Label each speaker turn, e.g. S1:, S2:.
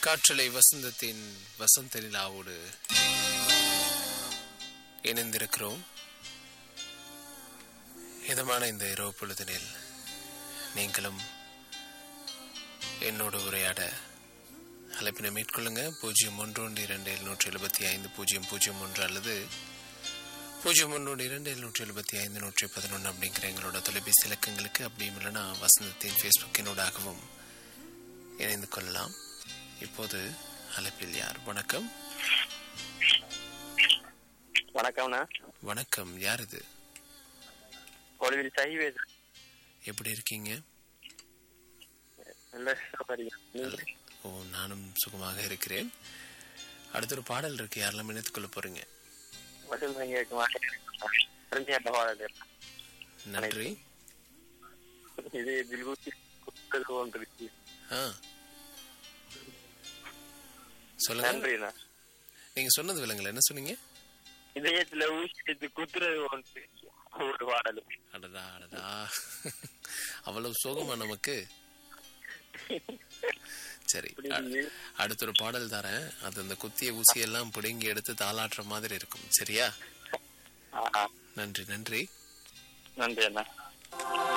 S1: காற்றலை வசந்தத்தின் வசந்த நிலாவோடு இணைந்திருக்கிறோம் இதமான இந்த இரவு பொழுதினில் நீங்களும் என்னோடு உரையாட அழைப்பினை மேற்கொள்ளுங்க பூஜ்ஜியம் ஒன்று ஒன்று இரண்டு எழுநூற்றி எழுபத்தி ஐந்து பூஜ்ஜியம் பூஜ்ஜியம் ஒன்று அல்லது பூஜ்ஜியம் ஒன்று இரண்டு எழுநூற்றி எழுபத்தி ஐந்து நூற்றி பதினொன்று அப்படிங்கிற எங்களோட தொலைபேசி இலக்கங்களுக்கு அப்படியும் இல்லைனா வசந்தத்தின் ஃபேஸ்புக்கினூடாகவும் இணைந்து கொள்ளலாம் இப்போது அழைப்பில் யார் வணக்கம்
S2: வணக்கம்ண்ணா
S1: வணக்கம் யார் இது
S2: கொழுவில் சைவேஸ்
S1: எப்படி இருக்கீங்க
S2: நல்ல சௌகரியம் நீங்க?
S1: ஓ நானும் சுகமாக இருக்கிறேன் அடுத்த ஒரு பாடல் இருக்கு யாரெல்லாம் இணைத்துக் கொள்ள போறீங்க
S2: வசந்தம் கேட்குமா தெரிஞ்ச பாடல்
S1: நன்றி
S2: இது தில்குத்தி குத்தல் ஒன்று இருக்கு
S1: ஆ சொல்லுங்க
S2: நன்றிண்ணா
S1: நீங்க சொன்னது விலங்குல என்ன சொன்னீங்க
S2: இதயத்துல ஊசி எடுத்து குத்துறது ஒன்று ஒரு பாடல்
S1: அடடா அடடா அவ்வளவு சோகமா நமக்கு சரி அ- அடுத்த ஒரு பாடல் தரேன் அது அந்த குத்திய ஊசியெல்லாம் பிடுங்கி எடுத்து தாளாட்டுற மாதிரி இருக்கும் சரியா
S2: ஆ, ஆ.
S1: நன்றி நன்றி
S2: நன்றி அண்ணா